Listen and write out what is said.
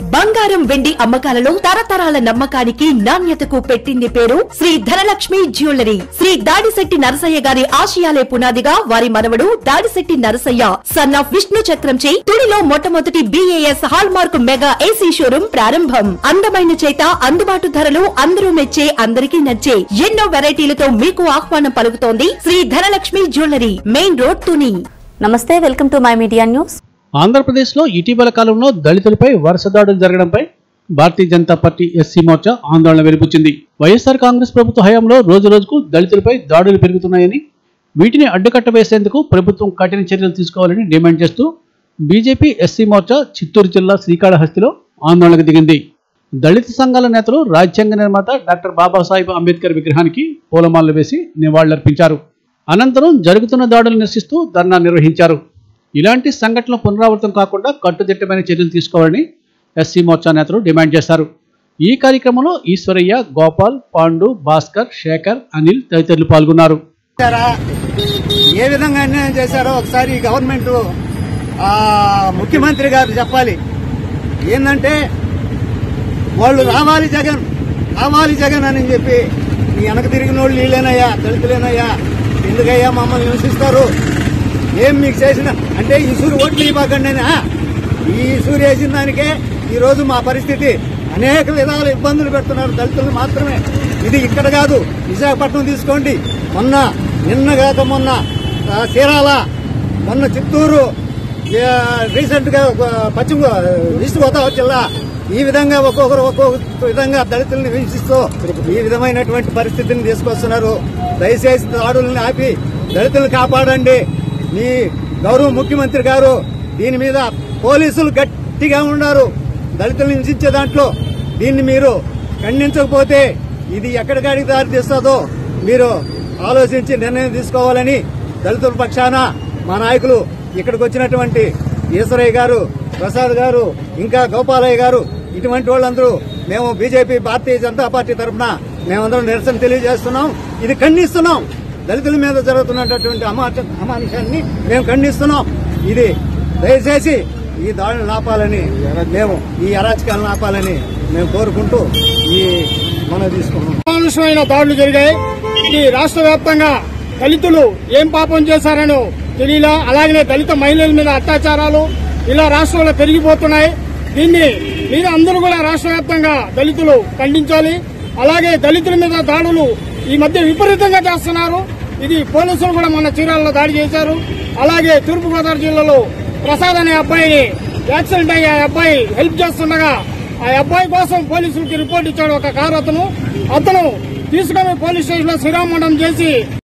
బంగారం వెండి అమ్మకాలలో తరతరాల నమ్మకానికి నాణ్యతకు పెట్టింది పేరు శ్రీ ధనలక్ష్మి జ్యువెలరీ శ్రీ దాడిశెట్టి నరసయ్య గారి ఆశయాలే పునాదిగా వారి మనవడు దాడిశెట్టి నరసయ్య సన్ ఆఫ్ విష్ణు చక్రంచే తుడిలో మొట్టమొదటి BAS hallmark mega AC showroom ప్రారంభం అందమైన చేత అందుబాటు ధరలు అందరూ మెచ్చే అందరికీ నచ్చే ఎన్నో వెరైటీలతో మీకు ఆహ్వానం పలుకుతోంది Shri Dhanalakshmi jewellery main road Tuni నమస్తే welcome to my media news ఆంధ్రప్రదేశ్లో ఇటీవల కాలంలో దళితులపై వరుస దాడులు జరగడంపై భారతీయ జనతా పార్టీ ఎస్సీ మోర్చా ఆందోళన వెలిబుచ్చింది వైఎస్ఆర్ కాంగ్రెస్ ప్రభుత్వ హయాంలో రోజు రోజుకు దళితులపై దాడులు పెరుగుతున్నాయని వీటిని అడ్డుకట్ట వేసేందుకు ప్రభుత్వం కఠిన చర్యలు తీసుకోవాలని డిమాండ్ చేస్తూ బీజేపీ ఎస్సీ మోర్చా చిత్తూరు జిల్లా శ్రీకాళహస్తిలో ఆందోళనకు దిగింది దళిత సంఘాల నేతలు రాజ్యాంగ నిర్మాత డాక్టర్ బాబాసాహెబ్ అంబేద్కర్ విగ్రహానికి పూలమాలలు వేసి నివాళులర్పించారు అనంతరం జరుగుతున్న దాడులు నిరసిస్తూ ధర్నా నిర్వహించారు ఇలాంటి సంఘటనలు పునరావృతం కాకుండా కట్టుదిట్టమైన చర్యలు తీసుకోవాలని ఎస్సీ మోర్చా నేతలు డిమాండ్ చేశారు ఈ కార్యక్రమంలో ఈశ్వరయ్య గోపాల్ పాండు భాస్కర్ శేఖర్ అనిల్ తదితరులు పాల్గొన్నారు చేశారా ఏ విధంగా అన్యాయం చేశారో ఒకసారి ఈ గవర్నమెంట్ ఆ, ముఖ్యమంత్రి గారు చెప్పాలి ఏంటంటే వాళ్ళు రావాలి జగన్ రావాలి జగన్ అని చెప్పి ఈ వెనక తిరిగిన వాళ్ళు వీళ్ళేనయ్యా దళితులేనయ్యా ఎందుకయ్యా మమ్మల్ని హింసిస్తారు ఏం మీకు చేసిన అంటే ఈ సూర్యు ఓట్లు ఇవ్వకండి ఈ సూర్య వేసిన దానికే ఈ రోజు మా పరిస్థితి అనేక విధాల ఇబ్బందులు పెడుతున్నారు దళితులు మాత్రమే ఇది ఇక్కడ కాదు విశాఖపట్నం తీసుకోండి మొన్న నిన్న కాక మొన్న ఆ, చీరాల మొన్న చిత్తూరు రీసెంట్ గా ఒక పశ్చిమ ఈస్ట్ గోదావరి జిల్లా ఈ విధంగా ఒక్కొక్కరు ఒక్కొక్క విధంగా దళితుల్ని హింసిస్తూ ఈ విధమైనటువంటి పరిస్థితిని తీసుకొస్తున్నారు దయచేసి దాడుల్ని ఆపి దళితులను కాపాడండి మీ గౌరవ ముఖ్యమంత్రి గారు దీని మీద పోలీసులు గట్టిగా ఉన్నారు దళితులను హింసించే దాంట్లో దీన్ని మీరు ఖండించకపోతే ఇది ఎక్కడికాడికి దారి తీస్తుందో మీరు ఆలోచించి నిర్ణయం తీసుకోవాలని దళితుల పక్షాన మా నాయకులు ఇక్కడికి వచ్చినటువంటి ఈశ్వరయ్య గారు ప్రసాద్ గారు ఇంకా గోపాలయ్య గారు ఇటువంటి వాళ్ళందరూ మేము బీజేపీ భారతీయ జనతా పార్టీ తరఫున మేమందరం నిరసన తెలియజేస్తున్నాం ఇది ఖండిస్తున్నాం దళితుల మీద జరుగుతున్నటువంటి అమాచ- అమానుషాన్ని మేము ఖండిస్తున్నాం ఇది దయచేసి ఈ దాడులు ఆపాలని మేము ఈ అరాచకాలను ఆపాలని మేము కోరుకుంటూ ఈ మనం తీసుకున్నాం అమానుషమైన దాడులు జరిగాయి ఇది రాష్ట్ర వ్యాప్తంగా దళితులు ఏం పాపం చేశారనో తెలియలా అలాగనే దళిత మహిళల మీద అత్యాచారాలు ఇలా రాష్ట్రంలో పెరిగిపోతున్నాయి దీన్ని మీరు అందరూ కూడా రాష్ట్ర వ్యాప్తంగా దళితులు ఖండించాలి అలాగే దళితుల మీద దాడులు ఈ మధ్య విపరీతంగా చేస్తున్నారు ఇది పోలీసులు కూడా మొన్న చీరాలలో దాడి చేశారు అలాగే తూర్పుగోదావరి జిల్లాలో ప్రసాద్ అనే అబ్బాయిని యాక్సిడెంట్ అయ్యి ఆ అబ్బాయి హెల్ప్ చేస్తుండగా ఆ అబ్బాయి కోసం పోలీసులకి రిపోర్ట్ ఇచ్చాడు ఒక కారు అతను అతను తీసుకుని పోలీస్ స్టేషన్ లో శ్రీరామణం చేసి